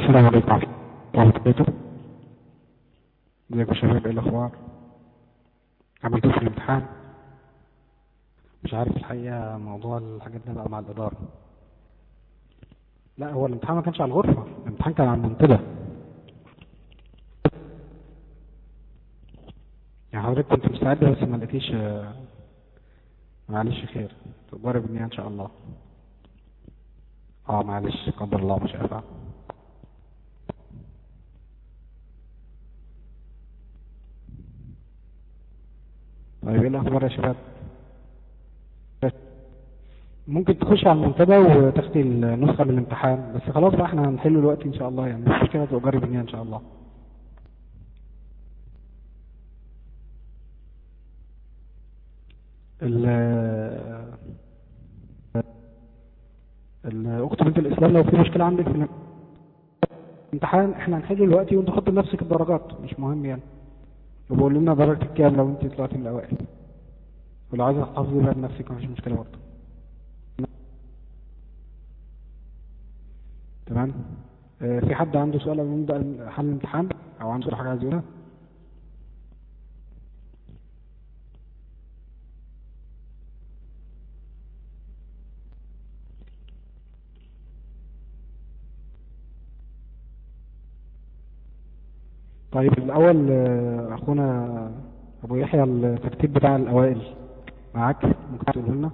السلام عليكم ورحمة الله وبركاته ازيكم يا شباب ايه الاخبار عملتوا في الامتحان مش عارف الحقيقة موضوع الحاجات دي بقى مع الإدارة لا هو الامتحان ما كانش على الغرفة الامتحان كان على المنتدى يعني حضرتك كنت مستعد بس ما لقيتيش آه، معلش خير تجرب النية ان شاء الله اه معلش قدر الله ما شاء فعل طيب ايه الاخبار يا شباب ممكن تخش على المنتدى وتاخدي النسخة من الامتحان بس خلاص بقى احنا هنحله دلوقتي ان شاء الله يعني مش مشكلة تجرب النية ان شاء الله ال الاخت بنت الاسلام لو في مشكلة عندك في الامتحان احنا هنحله دلوقتي وانت حط لنفسك الدرجات مش مهم يعني وبقول لنا درجتك كام لو انت طلعتي من الاوائل ولو عايزة تحافظي بقى بنفسك مفيش مشكلة برضه تمام آه، في حد عنده سؤال قبل ما نبدأ حل الامتحان او عنده حاجة عايز يقولها طيب الأول آه، أخونا أبو يحيى الترتيب بتاع الأوائل معاك ممكن تقوله لنا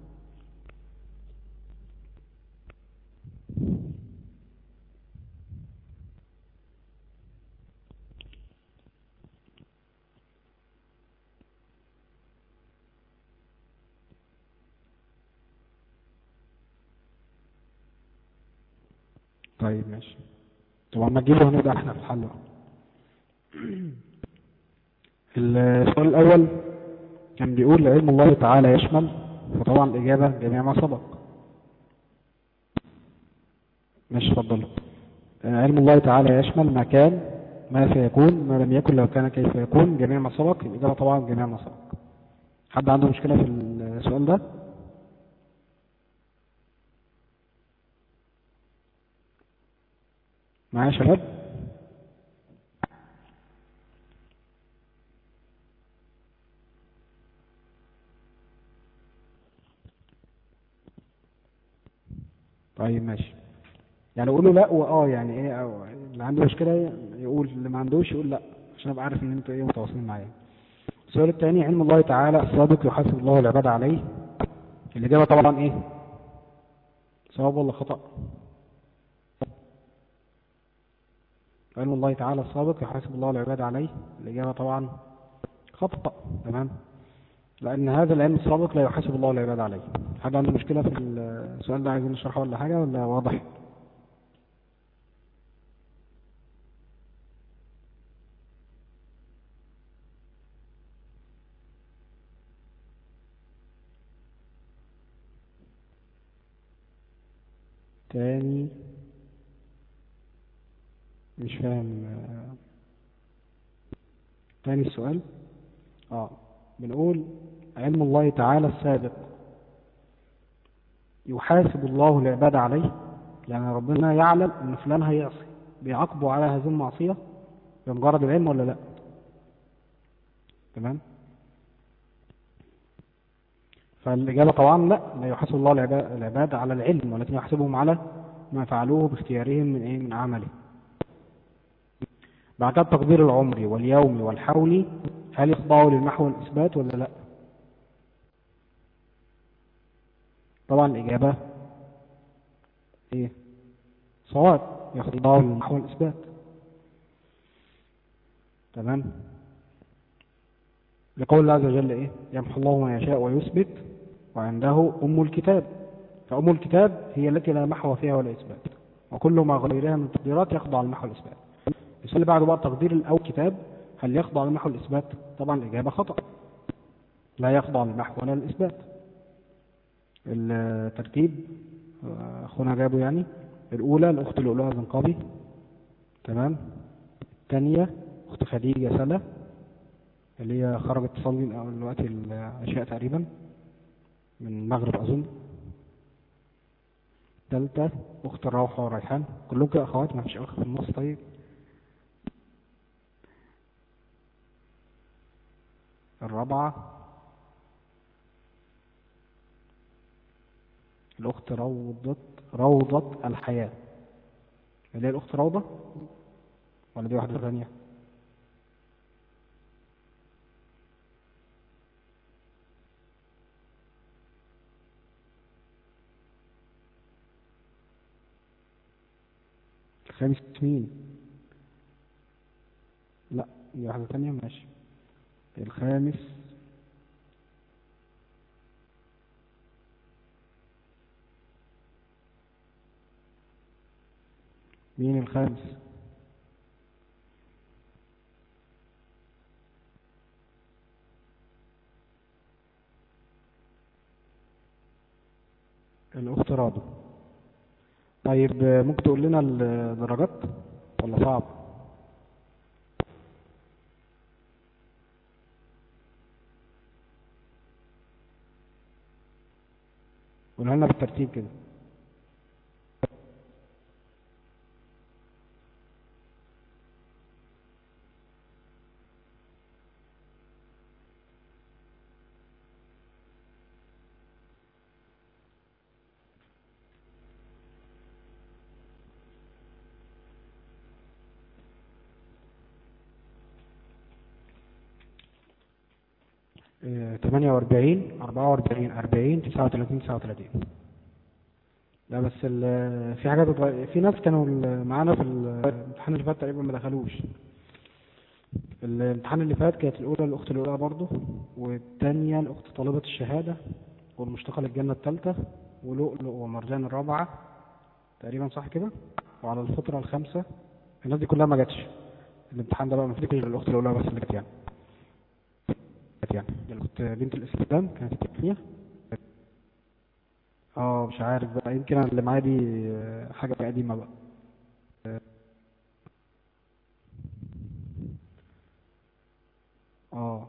طيب ماشي طبعا ما تجيبه هنبدأ احنا في الحل بقى. السؤال الأول كان بيقول علم الله تعالى يشمل فطبعا الإجابة جميع ما سبق ماشي اتفضل آه، علم الله تعالى يشمل ما كان ما سيكون ما لم يكن لو كان كيف يكون جميع ما سبق الإجابة طبعا جميع ما سبق حد عنده مشكلة في السؤال ده معايا يا شباب طيب ماشي يعني قولوا لا واه يعني ايه أو اللي عنده مشكلة يقول اللي ما عندوش يقول لا عشان ابقى عارف ان انتوا ايه متواصلين معايا السؤال الثاني علم الله تعالى الصادق يحاسب الله العباد عليه الإجابة طبعا ايه صواب ولا خطأ علم الله تعالى السابق يحاسب الله العباد عليه الإجابة طبعا خطأ تمام لأن هذا العلم السابق لا يحاسب الله العباد عليه حد عنده مشكلة في السؤال ده عايزين نشرحه ولا حاجة ولا واضح تاني مش فاهم آه، تاني السؤال اه بنقول علم الله تعالى السابق يحاسب الله العباد عليه يعني ربنا يعلم ان فلان هيعصي بيعاقبه على هذه المعصية بمجرد العلم ولا لا تمام فالإجابة طبعا لا لا يحاسب الله العبا- العباد على العلم ولكن يحاسبهم على ما فعلوه باختيارهم من ايه من عمله بعد كده تقدير العمر واليوم والحول هل يخضعوا للمحو والإثبات ولا لا طبعا الإجابة إيه صواب يخضعوا للمحو والإثبات تمام لقول الله عز وجل إيه يمحو الله ما يشاء ويثبت وعنده أم الكتاب فأم الكتاب هي التي لا محو فيها ولا إثبات وكل ما غيرها من التقديرات يخضع للمحو والإثبات السؤال اللي بعده بقى تقدير الأول كتاب هل يخضع للمحو والإثبات طبعا الإجابة خطأ لا يخضع للمحو ولا للإثبات الترتيب آه، أخونا جابه يعني الأولى الأخت لؤلؤة الزنقابي تمام الثانية أخت خديجة سلة اللي هي خرجت تصلي دلوقتي العشاء تقريبا من المغرب أظن الثالثة أخت الروحة والريحان كلهم كده أخوات ما فيش أخ في النص طيب الرابعة الأخت روضة روضة الحياة اللي هي الأخت روضة ولا دي واحدة ثانية الخامس مين لا دي واحدة ثانية ماشي الخامس مين الخامس الأخت رابع طيب ممكن تقول لنا الدرجات ولا صعب قولها لنا بالترتيب كده تمانية وأربعين أربعة وأربعين أربعين تسعة وتلاتين تسعة وتلاتين لا بس ال- في حاجات اتغير- في ناس كانوا ال- معانا في الامتحان اللي فات تقريبا ما دخلوش الامتحان اللي فات كانت الأولى الأخت الأولى برضه والثانية الأخت طالبة الشهادة والمشتقة للجنة الثالثة ولؤلؤ ومرجان الرابعة تقريبا صح كده وعلى الفطرة الخامسة الناس دي كلها ما جاتش الامتحان ده بقى ما فيش غير الأخت الأولى بس اللي جت يعني يعني الأخت بنت الإسلام كانت الثانية اه مش عارف بقى يمكن أنا اللي معايا دي آه، حاجة قديمة بقى اه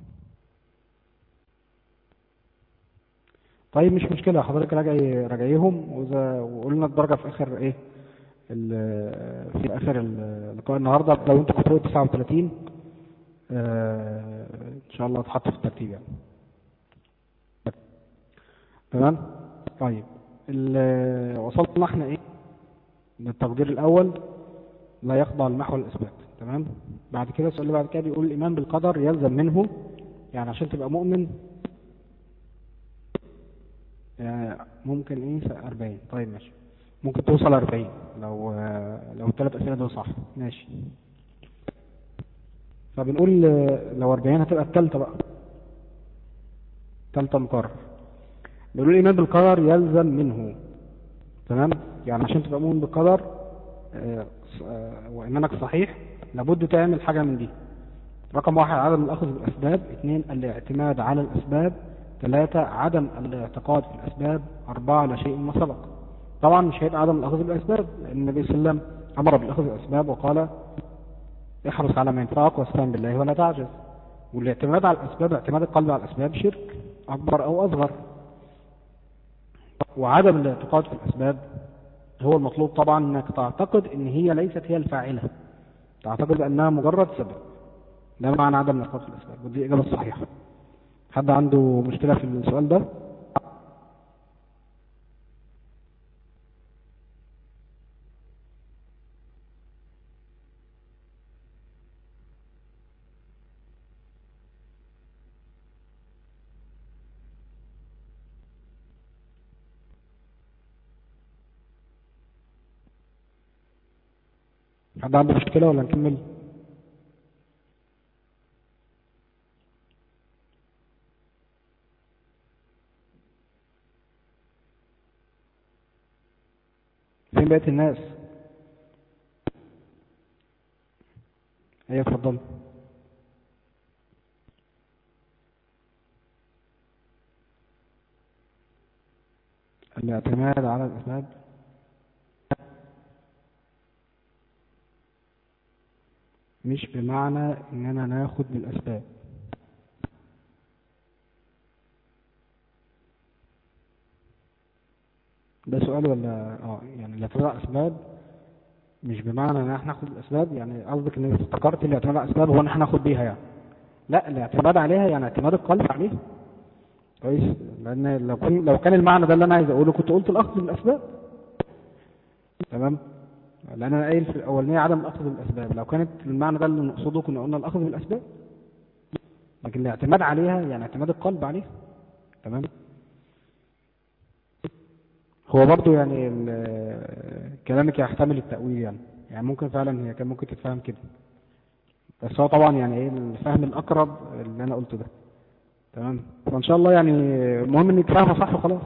طيب مش مشكلة حضرتك راجعي راجعيهم وإذا وقلنا الدرجة في آخر إيه ال- في آخر اللقاء النهاردة لو أنت كنت فوق 39 آه، إن شاء الله تحط في الترتيب يعني تمام طيب ال- وصلنا احنا ايه للتقدير الاول لا يخضع للنحو والاثبات تمام بعد كده السؤال اللي بعد كده بيقول الايمان بالقدر يلزم منه يعني عشان تبقى مؤمن آه، ممكن ايه 40 طيب ماشي ممكن توصل 40 لو آه، لو الثلاث اسئله دول صح ماشي فبنقول آه، لو 40 هتبقى الثالثه بقى ثالثه مقرر بيقول الايمان بالقدر يلزم منه تمام يعني عشان تبقى مؤمن بالقدر آه، ص- آه، وايمانك صحيح لابد تعمل حاجه من دي رقم واحد عدم الاخذ بالاسباب اثنين الاعتماد على الاسباب ثلاثة عدم الاعتقاد في الاسباب اربعة لا شيء ما سبق طبعا مش هيبقى عدم الاخذ بالاسباب لان النبي صلى الله عليه وسلم امر بالاخذ بالاسباب وقال احرص على ما ينفعك واستعن بالله ولا تعجز والاعتماد على الاسباب اعتماد القلب على الاسباب شرك اكبر او اصغر وعدم الاعتقاد في الأسباب هو المطلوب طبعا انك تعتقد ان هي ليست هي الفاعلة تعتقد انها مجرد سبب ده معنى عدم الاعتقاد في الأسباب ودي الإجابة الصحيحة حد عنده مشكلة في السؤال ده حد عنده مشكلة ولا نكمل فين بقية الناس ايه اتفضل الاعتماد على الاسباب مش بمعنى اننا ناخد بالاسباب ده سؤال ولا اه يعني الاعتماد على الاسباب مش بمعنى ان احنا ناخد الاسباب يعني قصدك ان افتكرت الاعتماد على الاسباب هو ان احنا ناخد بيها يعني لا الاعتماد عليها يعني اعتماد القلب عليها كويس لان لو كان لو كان المعنى ده اللي انا عايز اقوله كنت قلت الاخذ بالاسباب تمام لان انا قايل في الاولانيه عدم الاخذ بالاسباب لو كانت المعنى ده اللي نقصده كنا قلنا الاخذ بالاسباب لكن الاعتماد عليها يعني اعتماد القلب عليها تمام هو برضو يعني ال- كلامك يحتمل التأويل يعني يعني ممكن فعلا هي كان ممكن تتفهم كده بس هو طبعا يعني ايه الفهم الأقرب اللي أنا قلته ده تمام فإن شاء الله يعني المهم إنك فاهمة صح وخلاص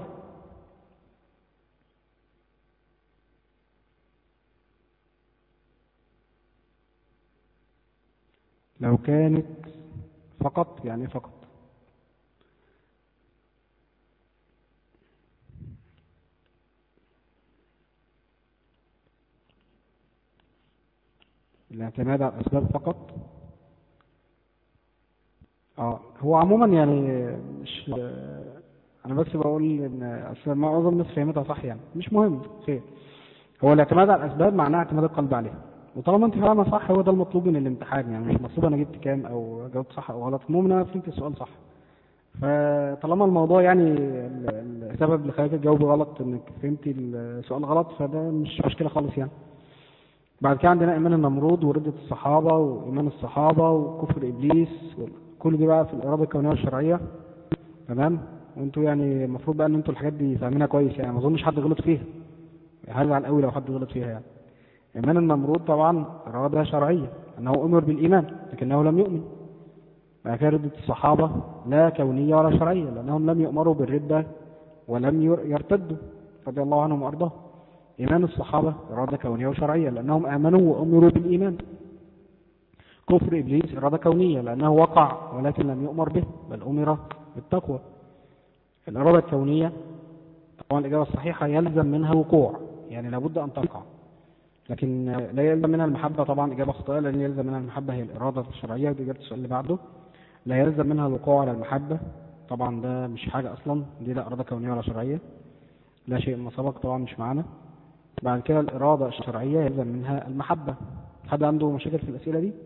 لو كانت فقط يعني إيه فقط الاعتماد على الأسباب فقط اه هو عموما يعني مش انا بس بقول ان اصل معظم الناس فهمتها صح يعني مش مهم خير هو الاعتماد على الاسباب معناه اعتماد القلب عليها وطالما انت فاهمه صح هو ده المطلوب من الامتحان يعني مش مطلوب انا جبت كام او جاوبت صح او غلط المهم ان انا فهمت السؤال صح فطالما الموضوع يعني ال- ال- السبب اللي خلاك تجاوب غلط انك فهمتي السؤال غلط فده مش مشكله خالص يعني بعد كده عندنا ايمان النمرود وردة الصحابة وايمان الصحابة وكفر ابليس كل دي بقى في الاراده الكونيه والشرعيه تمام وانتوا يعني المفروض بقى ان انتوا الحاجات دي فاهمينها كويس يعني ما اظنش حد غلط فيها هزعل قوي لو حد غلط فيها يعني ايمان النمرود طبعا اراده شرعيه انه امر بالايمان لكنه لم يؤمن بعد كده ردة الصحابة لا كونية ولا شرعية لأنهم لم يؤمروا بالردة ولم ير- يرتدوا رضي الله عنهم وأرضاهم إيمان الصحابة إرادة كونية وشرعية لأنهم آمنوا وأمروا بالإيمان كفر إبليس إرادة كونية لأنه وقع ولكن لم يؤمر به بل أمر بالتقوى الإرادة الكونية طبعا الإجابة الصحيحة يلزم منها الوقوع يعني لابد أن تقع لكن لا يلزم منها المحبة طبعا إجابة خاطئة لأن يلزم منها المحبة هي الإرادة الشرعية ودي إجابة السؤال اللي بعده لا يلزم منها الوقوع على المحبة طبعا ده مش حاجة أصلا دي لا إرادة كونية ولا شرعية لا شيء ما سبق طبعا مش معانا بعد كده الإرادة الشرعية يلزم منها المحبة حد عنده مشاكل في الأسئلة دي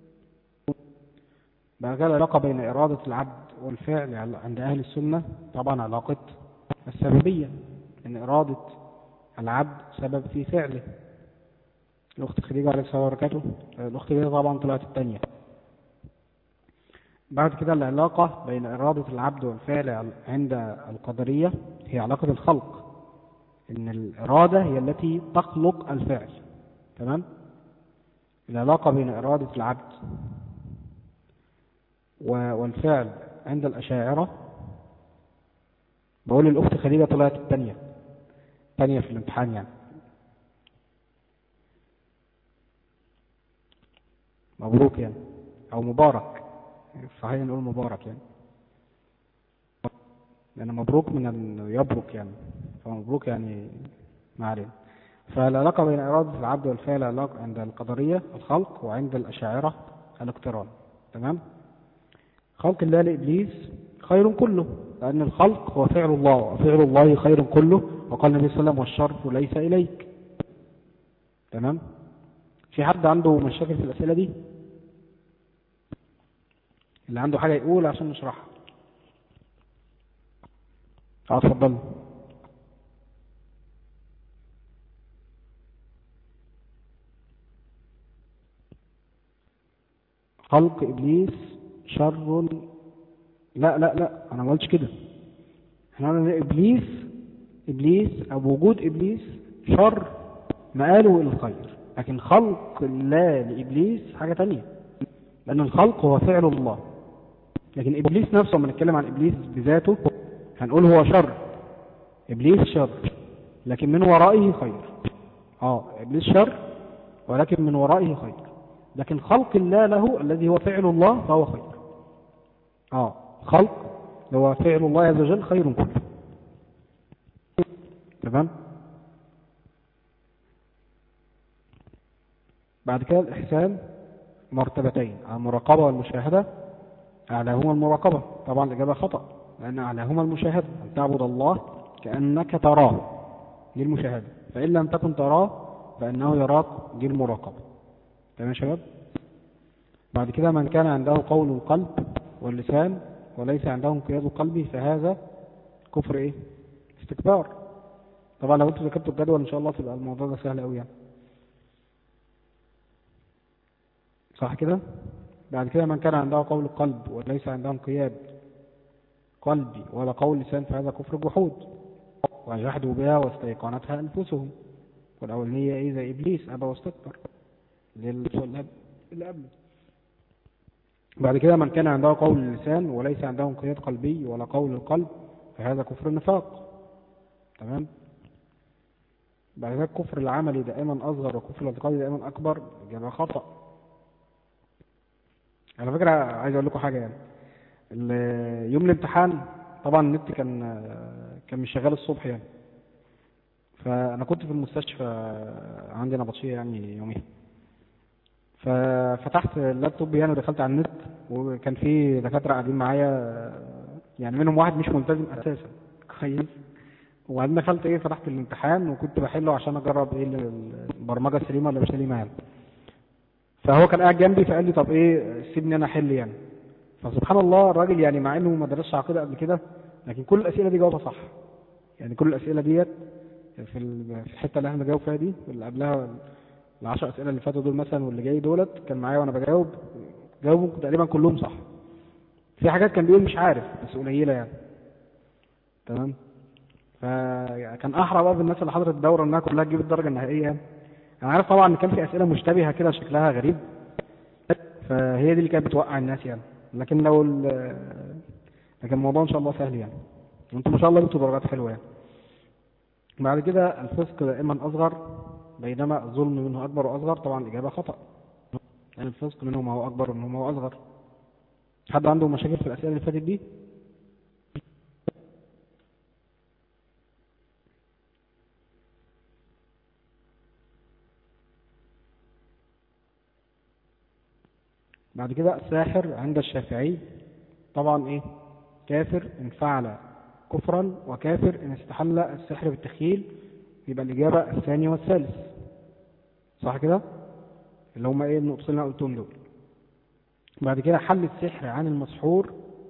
بعد كده العلاقة بين إرادة العبد والفعل عند أهل السنة طبعا علاقة السببية إن إرادة العبد سبب في فعله الأخت خديجة عليه السلام وبركاته الأخت خديجة طبعا طلعت الثانية بعد كده العلاقة بين إرادة العبد والفعل عند القدرية هي علاقة الخلق إن الإرادة هي التي تخلق الفعل تمام العلاقة بين إرادة العبد و- والفعل عند الأشاعرة بقول الأخت خديجة طلعت الثانية الثانية في الامتحان يعني مبروك يعني أو مبارك صحيح نقول مبارك يعني لأن مبروك من أن يبرك يعني فمبروك يعني ما علينا فالعلاقة بين إرادة العبد والفعل علاقة عند القدرية الخلق وعند الأشاعرة الاقتران تمام خلق الله لإبليس خير كله لأن الخلق هو فعل الله وفعل الله خير كله وقال النبي صلى الله عليه وسلم والشرف ليس إليك تمام في حد عنده مشاكل في الأسئلة دي اللي عنده حاجة يقول عشان نشرحها اه اتفضل خلق ابليس شر لا لا لا انا ما قلتش كده احنا قلنا إن ابليس ابليس او وجود ابليس شر مآله الى الخير لكن خلق الله لابليس حاجه تانية لان الخلق هو فعل الله لكن ابليس نفسه لما نتكلم عن ابليس بذاته هنقول هو شر ابليس شر لكن من ورائه خير اه ابليس شر ولكن من ورائه خير لكن خلق الله له الذي هو فعل الله فهو خير اه خلق اللي هو فعل الله عز وجل خير كله تمام بعد كده الإحسان مرتبتين المراقبة والمشاهدة أعلاهما المراقبة طبعا الإجابة خطأ لأن أعلاهما المشاهدة أن تعبد الله كأنك تراه دي المشاهدة فإن لم تكن تراه فإنه يراك دي المراقبة تمام يا شباب بعد كده من كان عنده قول القلب واللسان وليس عنده انقياد قلبي فهذا كفر ايه استكبار طبعا لو انتوا ذاكرتوا الجدول ان شاء الله تبقى الموضوع ده سهل قوي يعني صح كده بعد كده من كان عنده قول القلب وليس عنده انقياد قلبي ولا قول لسان فهذا كفر جحود وجحدوا بها واستيقنتها انفسهم والاولانيه ايه زي ابليس ابى واستكبر للسؤال اللي قبله بعد كده من كان عنده قول اللسان وليس عنده انقياد قلبي ولا قول القلب فهذا كفر النفاق تمام بعد كده الكفر العملي دائما اصغر وكفر الاعتقادي دائما اكبر اجابه خطا على فكره عايز اقول لكم حاجه يعني ال- يوم الامتحان طبعا النت كان كان مش شغال الصبح يعني فانا كنت في المستشفى عندي نبطشيه يعني يوميها ففتحت اللابتوب يعني ودخلت على النت وكان في دكاتره قاعدين معايا يعني منهم واحد مش ملتزم اساسا كويس وبعدين دخلت ايه فتحت الامتحان وكنت بحله عشان اجرب ايه البرمجه سليمه ولا مش سليمه يعني فهو كان قاعد جنبي فقال لي طب ايه سيبني انا احل يعني فسبحان الله الراجل يعني مع انه ما درسش عقيده قبل كده لكن كل الاسئله دي جاوبها صح يعني كل الاسئله ديت في ال- في الحته اللي احنا بنجاوب فيها دي واللي قبلها العشر اسئله اللي فاتوا دول مثلا واللي جاي دولت كان معايا وانا بجاوب جاوبوا تقريبا كلهم صح في حاجات كان بيقول مش عارف بس قليله يعني تمام فكان احرى بقى بالناس اللي حضرت الدوره انها كلها تجيب الدرجه النهائيه يعني انا عارف طبعا ان كان في اسئله مشتبهه كده شكلها غريب فهي دي اللي كانت بتوقع الناس يعني لكن لو ال- لكن الموضوع ان شاء الله سهل يعني وانتم ما شاء الله جبتوا درجات حلوه يعني بعد كده الفسق دائما اصغر بينما الظلم منه اكبر واصغر طبعا الاجابه خطا يعني الفسق منه ما هو اكبر ومنه ما هو اصغر حد عنده مشاكل في الاسئله اللي فاتت دي بعد كده الساحر عند الشافعي طبعا ايه كافر ان فعل كفرا وكافر ان استحل السحر بالتخيل يبقى الاجابه الثاني والثالث صح كده اللي هما ايه النقطتين اللي انا قلتهم دول بعد كده حل السحر عن المسحور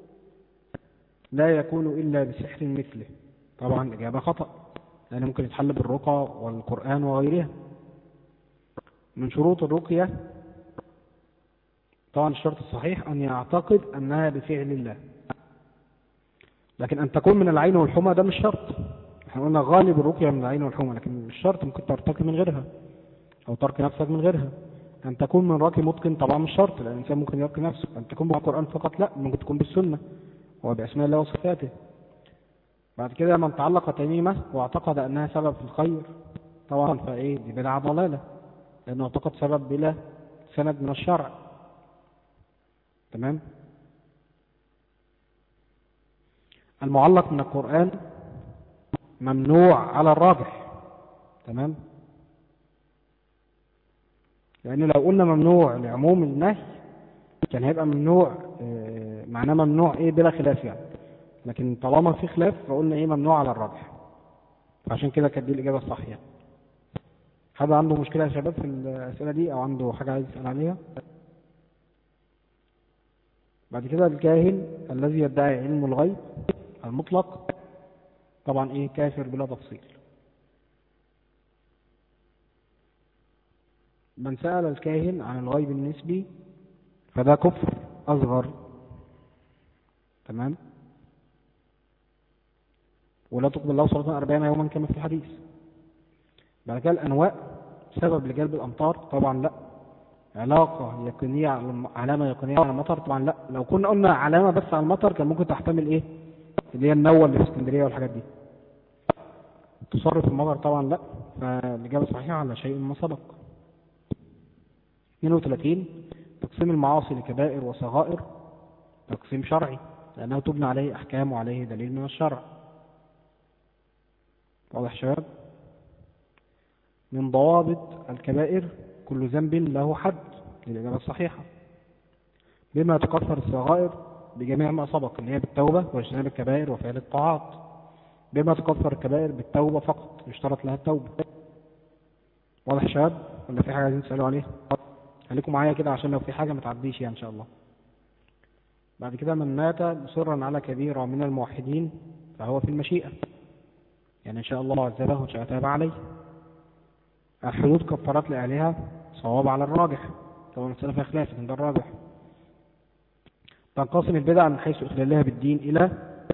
لا يكون الا بسحر مثله طبعا الاجابه خطا لان ممكن يتحل بالرقى والقران وغيرها من شروط الرقيه طبعا الشرط الصحيح أن يعتقد أنها بفعل الله لكن أن تكون من العين والحمى ده مش شرط احنا قلنا غالب الرقية من العين والحمى لكن مش شرط ممكن ترتقي من غيرها أو ترك نفسك من غيرها أن تكون من راقي متقن طبعا مش شرط لأن الإنسان ممكن يرقي نفسه أن تكون بالقرآن فقط لا ممكن تكون بالسنة وبأسماء الله وصفاته بعد كده من تعلق تميمة واعتقد أنها سبب في الخير طبعا فإيه دي بدعة ضلالة لأنه اعتقد سبب بلا سند من الشرع تمام المعلق من القرآن ممنوع على الراجح تمام لأن لو قلنا ممنوع لعموم النهي كان هيبقى ممنوع آه، معناه ممنوع ايه بلا خلاف يعني لكن طالما في خلاف فقلنا ايه ممنوع على الراجح فعشان كده كانت دي الإجابة الصح يعني حد عنده مشكلة يا شباب في الأسئلة دي أو عنده حاجة عايز يسأل عليها بعد كده الكاهن الذي يدعي علم الغيب المطلق طبعا ايه كافر بلا تفصيل من سأل الكاهن عن الغيب النسبي فده كفر أصغر تمام ولا تقبل له صلاة أربعين يوما كما في الحديث بعد كده الأنواء سبب لجلب الأمطار طبعا لا علاقة يقينية على الم- علامة يقينية على المطر طبعا لا لو كنا قلنا علامة بس على المطر كان ممكن تحتمل ايه اللي هي النوة اللي في اسكندرية والحاجات دي تصرف المطر طبعا لا فالإجابة الصحيحة على شيء ما سبق 32 تقسيم المعاصي لكبائر وصغائر تقسيم شرعي لأنه تبنى عليه أحكام وعليه دليل من الشرع واضح يا شباب من ضوابط الكبائر كل ذنب له حد للإجابة الصحيحة بما تكفر الصغائر بجميع ما سبق اللي هي بالتوبة واجتناب الكبائر وفعل الطاعات بما تكفر الكبائر بالتوبة فقط يشترط لها التوبة واضح يا شباب ولا في حاجة عايزين تسألوا عليها خليكم معايا كده عشان لو في حاجة ما تعديش يعني إن شاء الله بعد كده من مات مصرا على كبيرة من الموحدين فهو في المشيئة يعني إن شاء الله عذبه وإن شاء تاب عليه الحدود كفارات لأهلها صواب على الراجح طبعا المسألة فيها خلاف لكن ده الراجح تنقسم البدع من حيث إخلالها بالدين إلى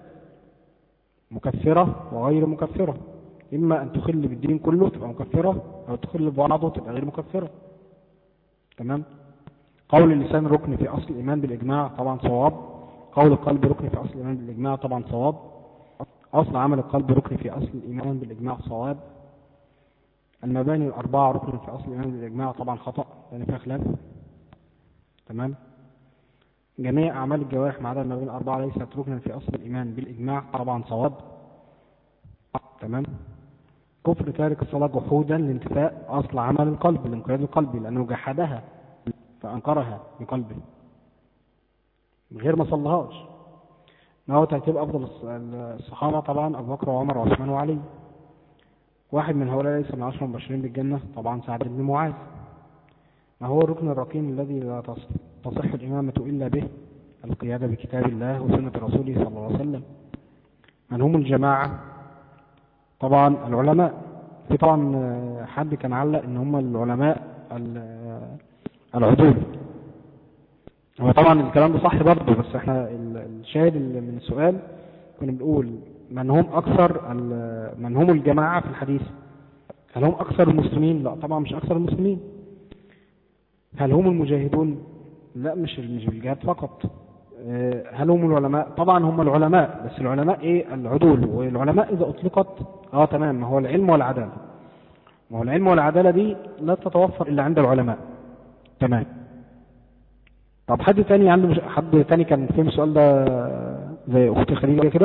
مكفرة وغير مكفرة إما أن تخل بالدين كله تبقى مكفرة أو تخل ببعضه تبقى غير مكفرة تمام قول اللسان ركن في أصل الإيمان بالإجماع طبعا صواب قول القلب ركن في أصل الإيمان بالإجماع طبعا صواب أصل عمل القلب ركن في أصل الإيمان بالإجماع صواب المباني الأربعة ركن في أصل الإيمان بالإجماع طبعا خطأ لأن فيها خلاف تمام جميع أعمال الجوارح ما عدا المباني الأربعة ليست ركنا في أصل الإيمان بالإجماع طبعا صواب تمام كفر تارك الصلاة جحودا لانتفاء أصل عمل القلب الانقياد القلبي لأنه جحدها فأنكرها بقلبه غير ما صلهاش ما هو ترتيب أفضل الصحابة طبعا أبو بكر وعمر وعثمان وعلي واحد من هؤلاء ليس من عشر مبشرين بالجنة طبعا سعد بن معاذ ما هو الركن الركين الذي لا تصح الإمامة إلا به القيادة بكتاب الله وسنة رسوله صلى الله عليه وسلم من هم الجماعة طبعا العلماء في طبعا حد كان علق ان هم العلماء العدول هو طبعا الكلام ده صح برضه بس احنا الشاهد من السؤال كنا بنقول من هم اكثر من هم الجماعة في الحديث هل هم اكثر المسلمين لا طبعا مش اكثر المسلمين هل هم المجاهدون لا مش مش بالجهاد فقط هل هم العلماء طبعا هم العلماء بس العلماء ايه العدول والعلماء اذا اطلقت اه تمام ما هو العلم والعدالة ما هو العلم والعدالة دي لا تتوفر الا عند العلماء تمام طب حد تاني عنده مش... حد تاني كان فهم السؤال ده زي اختي خليل كده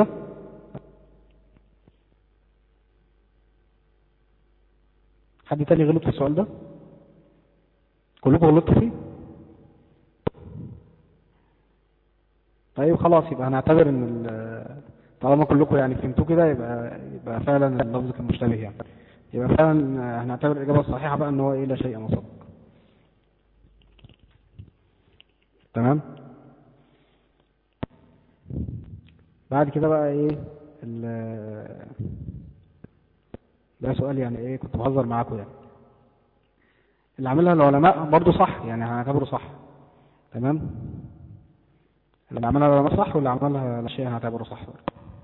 حد تاني غلط في السؤال ده كلكم غلطتوا فيه طيب خلاص يبقى هنعتبر ان طالما كلكم يعني فهمتوه كده يبقى يبقى فعلا اللفظ كان مشتبه يعني يبقى فعلا هنعتبر الاجابه الصحيحه بقى ان هو ايه لا شيء مصدق تمام بعد كده بقى ايه ده سؤال يعني ايه كنت بهزر معاكم يعني اللي عملها العلماء برضه صح يعني هنعتبره صح تمام اللي عملها العلماء صح واللي عملها لا شيء هنعتبره صح برضه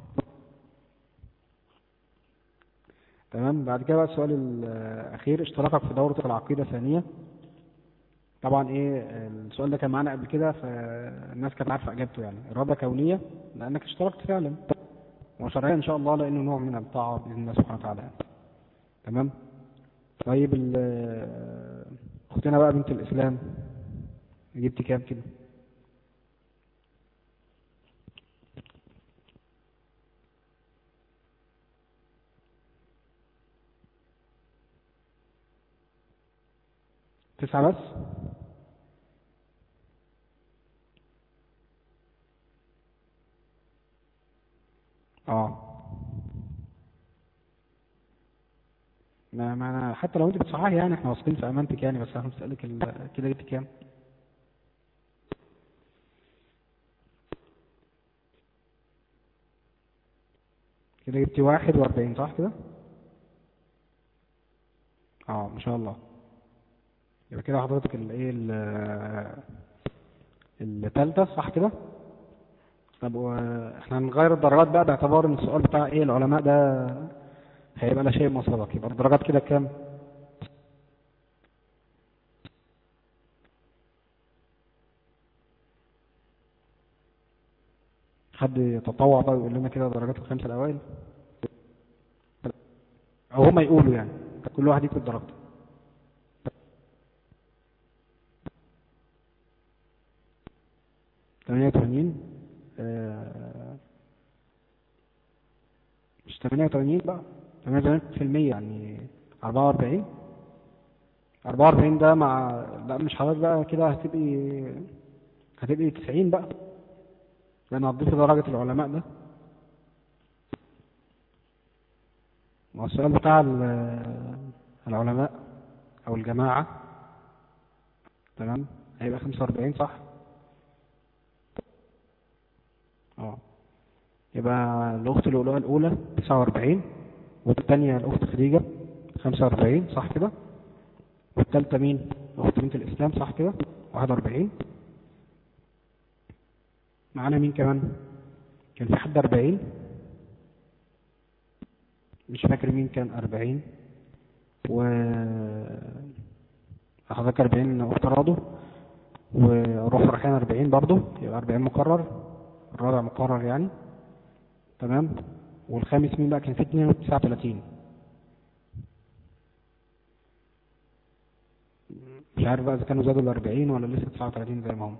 تمام بعد كده بقى السؤال الاخير اشتراكك في دورة العقيدة ثانية طبعا ايه السؤال ده كان معانا قبل كده فالناس كانت عارفه اجابته يعني اراده كونيه لانك اشتركت فعلا وشرعيا ان شاء الله لانه نوع من الطاعه باذن الله سبحانه وتعالى يعني. تمام طيب اختنا بقى بنت الاسلام جبت كام كده تسعة بس اه ما ما أنا حتى لو انت بتصححي يعني احنا واثقين في امانتك يعني بس انا بسألك كده جبت كام كده جبتي واحد واربعين صح كده اه ما شاء الله يبقى كده حضرتك الايه الثالثه صح كده طب احنا هنغير الدرجات بقى باعتبار ان السؤال بتاع ايه العلماء ده هيبقى لا شيء مصدق يبقى الدرجات كده كام حد يتطوع بقى ويقول لنا كده درجات الخمسه الاوائل او هما يقولوا يعني كل واحد يكتب درجته ثمانية وثمانين مش ثمانية وثمانين بقى ثمانية وثمانين في المية يعني أربعة وأربعين أربعة وأربعين ده مع لا مش حضرتك بقى كده هتبقي هتبقي تسعين بقى لأن هتضيفي درجة العلماء ده ما هو السؤال بتاع ال- العلماء او الجماعة تمام هيبقى 45 صح اه يبقى الاخت الاولى الاولى 49 والثانية الاخت خديجة 45 صح كده والثالثة مين اخت بنت الاسلام صح كده 41 معانا مين كمان كان في حد 40 مش فاكر مين كان 40 و حضرتك 40 اخت راضو وروح رحيان 40 برضو يبقى 40 مقرر الرابع مقرر يعني تمام والخامس مين بقى كان في 39 مش عارف بقى اذا كانوا زادوا ال 40 ولا لسه 39 زي ما هم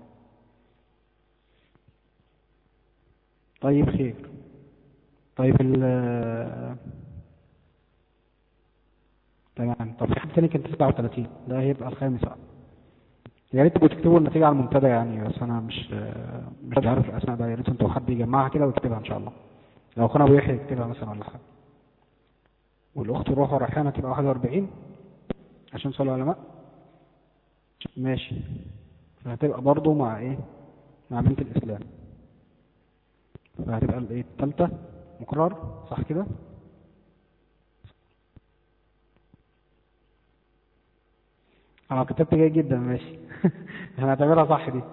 طيب خير طيب ال تمام طب في حد تاني كان 39 ده هيبقى الخامس بقى يا ريت تبقوا تكتبوا النتيجة على المنتدى يعني بس انا مش مش عارف الاسماء بقى يا ريت انتوا حد يجمعها كده ويكتبها ان شاء الله لو اخونا ابو يحيى يكتبها مثلا ولا حاجه والاخت روح وريحانه تبقى 41 عشان صلوا علماء ماشي فهتبقى برضو مع ايه مع بنت الاسلام فهتبقى الايه الثالثه مقرر صح كده اه كتبت جيد جدا ماشي هنعتبرها صح دي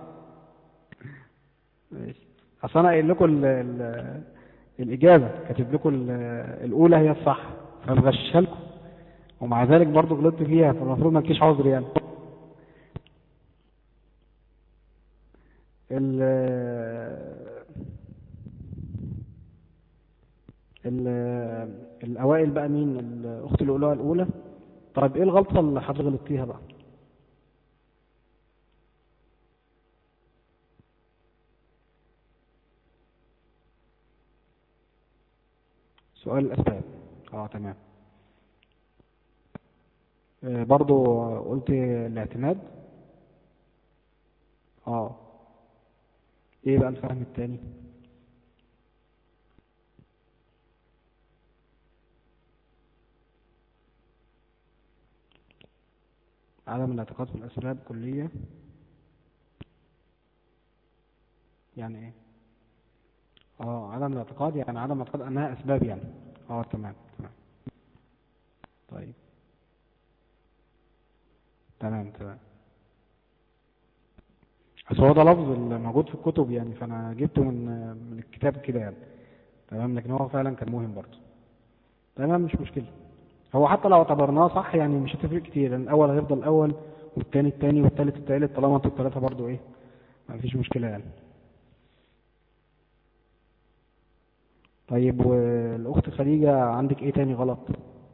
ماشي اصل انا قايل لكم ال ال الاجابه كاتب لكم ال- الاولى هي الصح فبغشها لكم ومع ذلك برضو غلطت فيها فالمفروض ما تجيش عذر يعني ال ال الاوائل بقى مين الاخت الاولى الاولى طيب ايه الغلطه اللي حضرتك غلطتيها بقى سؤال الاسباب اه تمام آه، برضو قلت الاعتماد اه ايه بقى الفهم التاني عدم الاعتقاد في الاسباب كلية يعني ايه اه عدم الاعتقاد يعني عدم الاعتقاد انها اسباب يعني اه تمام تمام طيب تمام تمام بس هو ده لفظ الموجود في الكتب يعني فانا جبته من من الكتاب كده يعني تمام لكن هو فعلا كان مهم برضه تمام مش مشكلة هو حتى لو اعتبرناه صح يعني مش هتفرق كتير لان الاول هيفضل الاول والتاني التاني والتالت التالت طالما انتوا التلاتة برضه ايه ما فيش مشكلة يعني طيب والاخت خديجة عندك ايه تاني غلط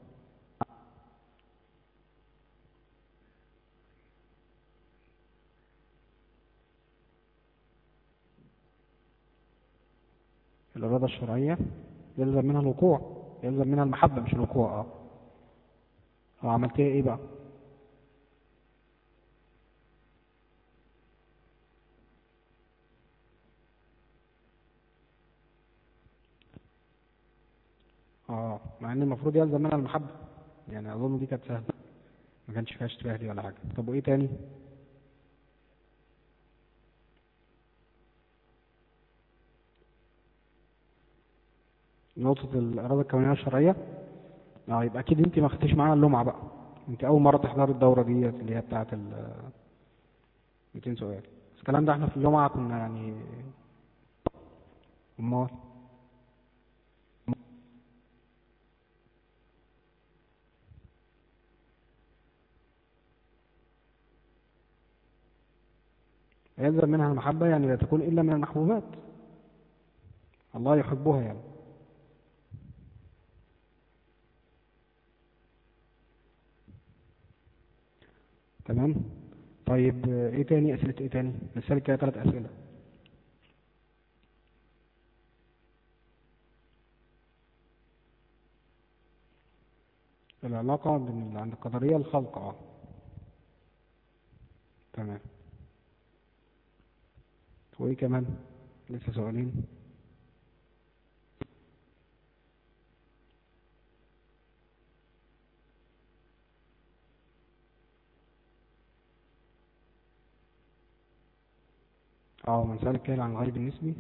الإرادة الشرعية يلزم منها الوقوع يلزم منها المحبة مش الوقوع اه اه عملتيها ايه بقى اه مع ان المفروض يلزم منها المحبة يعني اظن دي كانت سهلة ما كانش فيها اشتباه دي ولا حاجة طب وايه تاني نقطة الإرادة الكونية الشرعية اه يبقى أكيد أنت ما خدتيش معانا اللمعة بقى أنت أول مرة تحضري الدورة دي اللي هي بتاعة ال 200 سؤال بس الكلام ده احنا في اللمعة كنا يعني أمال يلزم منها المحبة يعني لا تكون إلا من المحبوبات الله يحبها يعني تمام طيب آه، ايه تاني اسئلة ايه تاني نسألك كده ثلاث اسئلة العلاقة بين عند القدرية الخلق اه تمام وايه كمان لسه سؤالين اه من سأل الكائن عن الغيب النسبي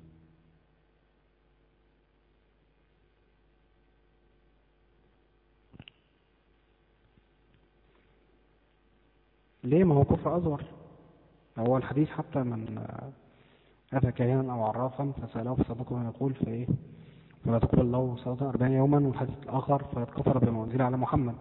ليه ما هو كفر أصغر هو الحديث حتى من آه، أتى كاهنا أو عرافا فسأله فصدقه ما يقول فإيه فلا تقبل الله صلاة أربعين يوما والحديث الآخر فقد كفر بما أنزل على محمد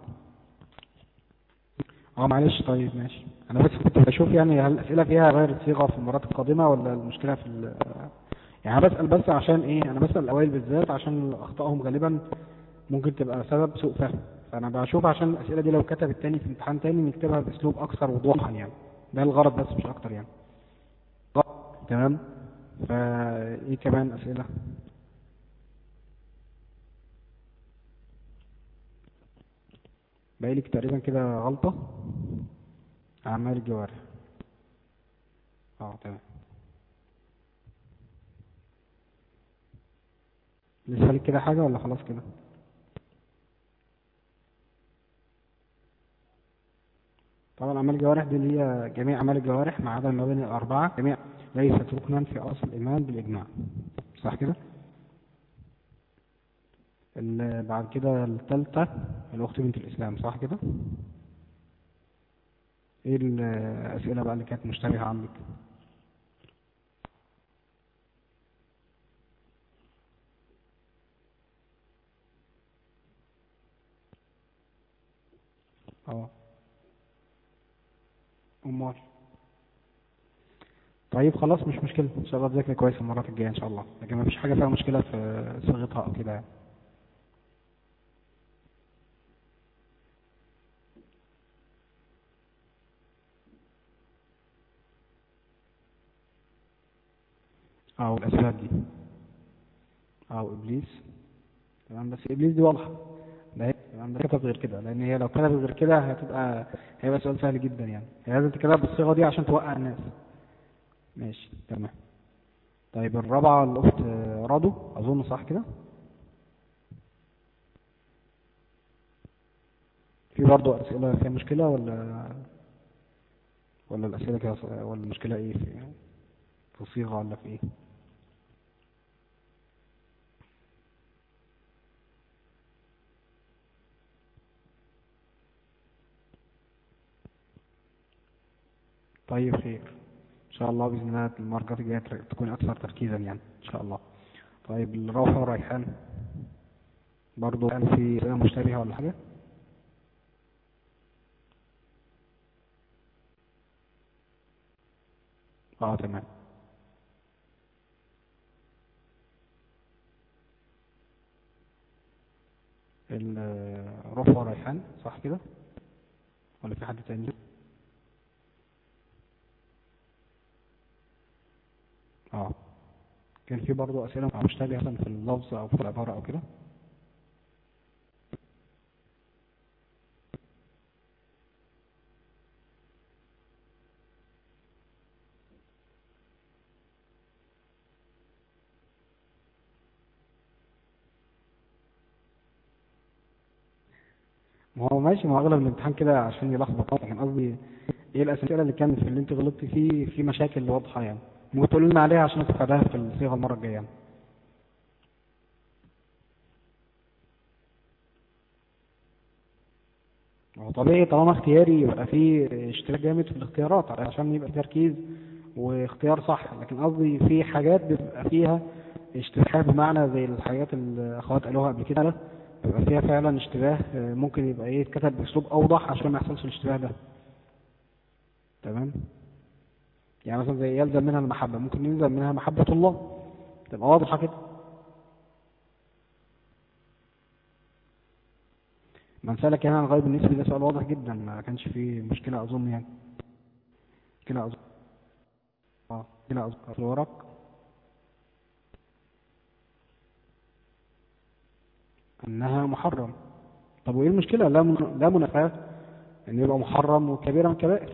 اه معلش طيب ماشي انا بس كنت بشوف يعني هل الاسئله فيها غير الصيغه في المرات القادمه ولا المشكله في ال- يعني انا بسال بس عشان ايه انا بسال الاوائل بالذات عشان اخطائهم غالبا ممكن تبقى سبب سوء فهم فانا بشوف عشان الاسئله دي لو كتبت تاني في امتحان تاني نكتبها باسلوب اكثر وضوحا يعني ده الغرض بس مش اكتر يعني تمام فايه كمان اسئله باقي لك تقريبا كده غلطه اعمال الجوارح اه تمام لسه لك كده حاجه ولا خلاص كده طبعا اعمال الجوارح دي اللي هي جميع اعمال الجوارح ما عدا المباني الاربعه جميع ليست ركنا في اصل الايمان بالاجماع صح كده ال- بعد كده الثالثه الاخت بنت الاسلام صح كده ايه الاسئله بقى اللي كانت مشتبهه عندك اه امال طيب خلاص مش مشكله ان شاء الله تذاكر كويس المرات الجايه ان شاء الله لكن ما فيش حاجه فيها مشكله في صيغتها او كده يعني. او الاسباب دي او ابليس تمام بس ابليس دي واضحه لا هي تمام ده كتب غير كده لان هي لو كتبت غير كده هتبقى هيبقى سؤال سهل جدا يعني هي لازم تكتبها بالصيغه دي عشان توقع الناس ماشي تمام طيب الرابعه الاخت رادو اظن صح كده في برضه اسئله فيها مشكله ولا ولا الاسئله كده ص- ولا المشكله ايه في في الصيغه ولا في ايه طيب خير ان شاء الله باذن الله المرة الجايه تر- تكون اكثر تركيزا يعني ان شاء الله طيب الروحه والريحان برضو هل في اسئله مشتبهه ولا حاجه اه تمام الروحه والريحان صح كده ولا في حد تاني اه كان في برضو اسئله مشتبهه مثلا في اللفظ او في العباره او كده ما هو ماشي ما هو اغلب الامتحان كده عشان يلخبط لكن قصدي ايه الاسئله اللي كانت في اللي انت غلطت فيه في مشاكل واضحه يعني ممكن تقول لنا عليها عشان نستفادها في الصيغه المره الجايه يعني. هو طبيعي طالما اختياري يبقى فيه اشتراك جامد في الاختيارات عشان يبقى في تركيز واختيار صح لكن قصدي في حاجات بيبقى فيها اشتباه بمعنى زي الحاجات اللي الاخوات قالوها قبل كده بيبقى فيها فعلا اشتباه اه، ممكن يبقى ايه اتكتب باسلوب اوضح عشان ما يحصلش الاشتباه ده تمام يعني مثلا زي يلزم منها المحبة ممكن يلزم منها محبة الله تبقى واضحة كده من سألك هنا عن الغيب النسبي ده سؤال واضح جدا ما كانش فيه مشكلة أظن يعني كده أظن اه كده أظن في الورق أنها محرم طب وإيه المشكلة لا من... لا منافاة إن يبقى محرم وكبيرة من الكبائر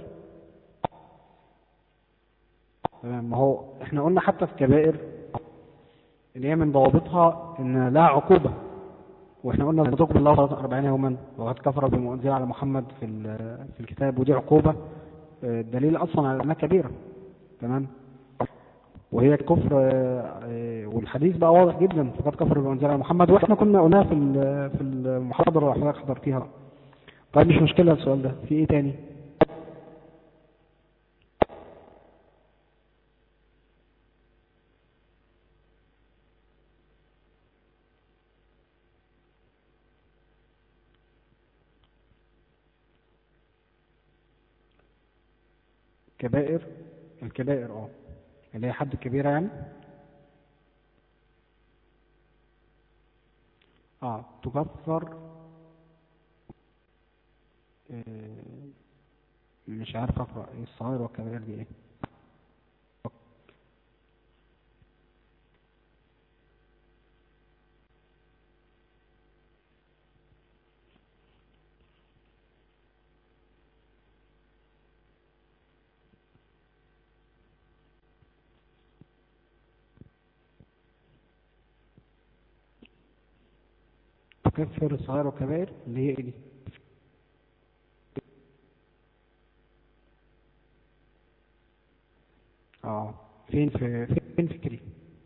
تمام ما هو احنا قلنا حتى في الكبائر اللي هي من ضوابطها ان لها عقوبة واحنا قلنا لا تقبل الله صلاة 40 يوما وقد كفر بما انزل على محمد في ال- في الكتاب ودي عقوبة آه، دليل اصلا على انها كبيرة تمام وهي الكفر آه، آه، والحديث بقى واضح جدا فقد كفر بما انزل على محمد واحنا كنا قلناها في ال- في المحاضره اللي حضرتك حضرتيها طيب مش مشكله السؤال ده في ايه تاني كبائر الكبائر اه اللي هي حد كبيرة يعني اه تكفر آه، مش عارف اقرا ايه الصغائر والكبائر دي ايه تكفر الصغائر والكبائر اللي هي ايه دي اه فين في فين فكري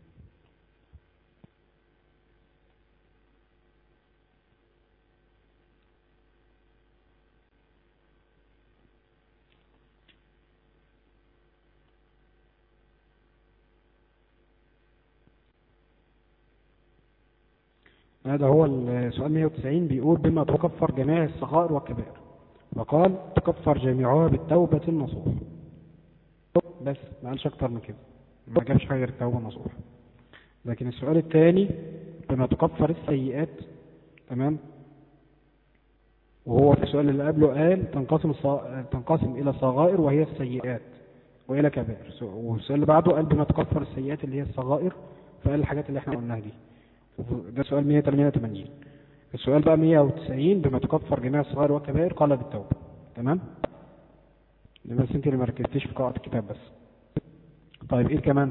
هذا هو السؤال 190 بيقول بما تكفر جميع الصغائر والكبائر وقال تكفر جميعها بالتوبة النصوح بس ما قالش اكتر من كده ما جابش حاجه غير التوبة النصوح لكن السؤال الثاني بما تكفر السيئات تمام وهو في السؤال اللي قبله قال تنقسم الص- تنقسم الى صغائر وهي السيئات والى كبائر س- والسؤال اللي بعده قال بما تكفر السيئات اللي هي الصغائر فقال الحاجات اللي احنا قلناها دي ده سؤال 188 السؤال بقى 190 بما تكفر جميع الصغائر والكبائر قال بالتوبة تمام ده بس انت اللي ما ركزتيش في قراءة الكتاب بس طيب ايه كمان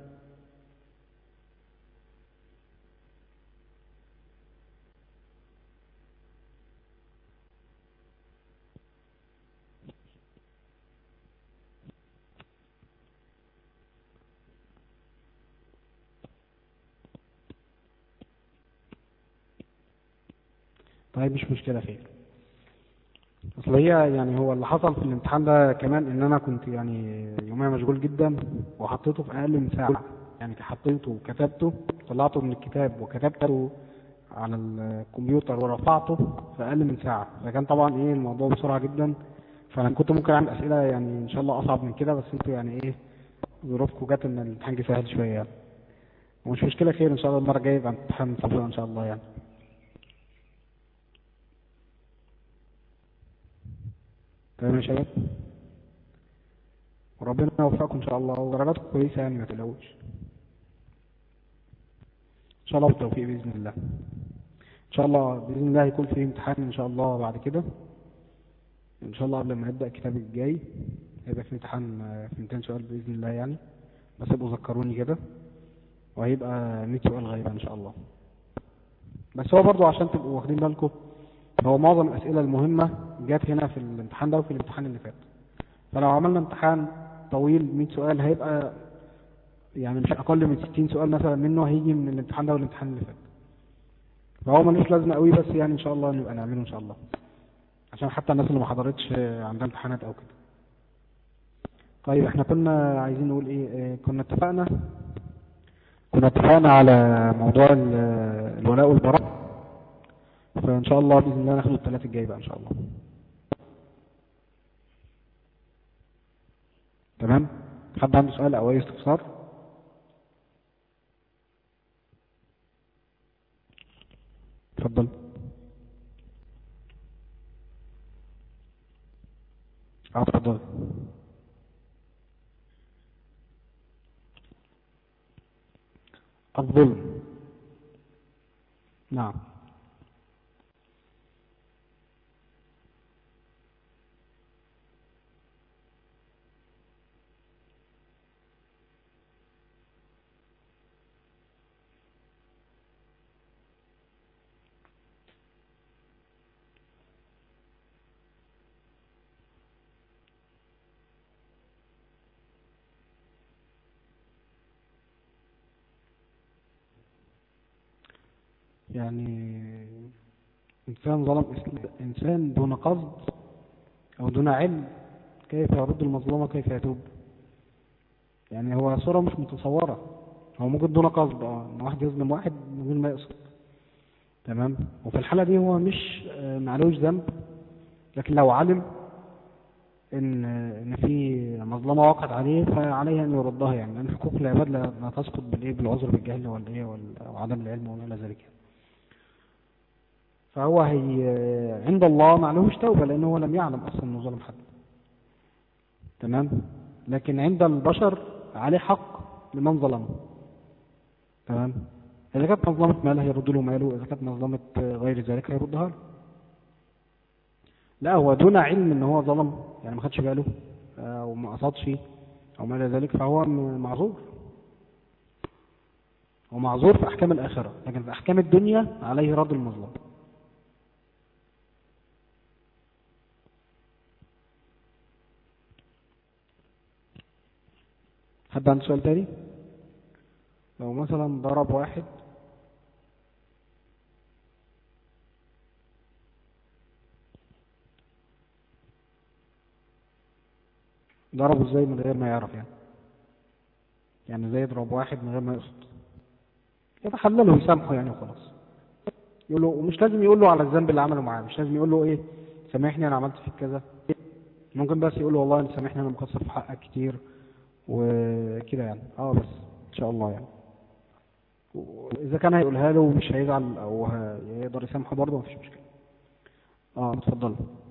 طيب مش مشكلة خير اصل هي يعني هو اللي حصل في الامتحان ده كمان ان انا كنت يعني يوميا مشغول جدا وحطيته في اقل من ساعة يعني حطيته وكتبته طلعته من الكتاب وكتبته على الكمبيوتر ورفعته في اقل من ساعة فكان طبعا ايه الموضوع بسرعة جدا فانا كنت ممكن اعمل اسئلة يعني ان شاء الله اصعب من كده بس انتوا يعني ايه ظروفكم جت ان الامتحان جه سهل شوية يعني ومش مشكلة خير ان شاء الله المرة الجاية يبقى امتحان صبر ان شاء الله يعني تمام يا شباب وربنا يوفقكم ان شاء الله ودرجاتكم كويسه يعني ما تقلقوش ان شاء الله بالتوفيق باذن الله ان شاء الله باذن الله هيكون في امتحان ان شاء الله بعد كده ان شاء الله قبل ما نبدا الكتاب الجاي هيبقى في امتحان آه، في 200 سؤال باذن الله يعني بس ابقوا ذكروني كده وهيبقى 100 سؤال غالبا ان شاء الله بس هو برضو عشان تبقوا واخدين بالكم هو معظم الأسئلة المهمة جت هنا في الامتحان ده وفي الامتحان اللي فات فلو عملنا امتحان طويل 100 سؤال هيبقى يعني مش أقل من 60 سؤال مثلا منه هيجي من الامتحان ده والامتحان اللي فات فهو ملوش لازمة قوي بس يعني إن شاء الله نبقى نعمله إن شاء الله عشان حتى الناس اللي ما حضرتش عندها امتحانات أو كده طيب احنا كنا عايزين نقول ايه اه، كنا اتفقنا كنا اتفقنا على موضوع ال- الولاء والبراء فإن شاء الله بإذن الله ناخد الثلاث الجاي بقى إن شاء الله تمام حد عنده سؤال أو أي استفسار اتفضل اه اتفضل الظلم نعم يعني إنسان ظلم إس- إنسان دون قصد أو دون علم كيف يرد المظلومة كيف يتوب يعني هو صورة مش متصورة هو ممكن دون قصد اه ان واحد يظلم واحد من غير ما يقصد تمام وفي الحالة دي هو مش آه، معلوش ذنب لكن لو علم ان ان في مظلمة وقعت عليه فعليه ان يردها يعني لان حقوق العباد لا لا تسقط بالايه بالعذر بالجهل ولا ايه ولا- وعدم العلم وما الى ذلك يعني. فهو هي عند الله معلوش توبة لانه هو لم يعلم اصلا انه ظلم حد تمام لكن عند البشر عليه حق لمن ظلمه تمام إذا كانت مظلمة مال هيرد له ماله إذا كانت مظلمة غير ذلك هيردها له لا هو دون علم ان هو ظلم يعني ما خدش باله آه، وما قصدش او ما الى ذلك فهو م- معذور هو معذور في احكام الاخره لكن في احكام الدنيا عليه رد المظلم حد عنده سؤال تاني لو مثلا ضرب واحد ضربه ازاي من غير ما يعرف يعني يعني زي يضرب واحد من غير ما يقصد يتحلله ويسامحه يعني وخلاص يقول له ومش لازم يقول له على الذنب اللي عمله معاه مش لازم يقول له ايه سامحني انا عملت فيك كذا ممكن بس يقول له والله انت سامحني انا مقصر في حقك كتير وكده يعني اه بس ان شاء الله يعني واذا كان هيقولها له ومش هيزعل او ه- يقدر يسامحه برضه مفيش مشكله اه اتفضل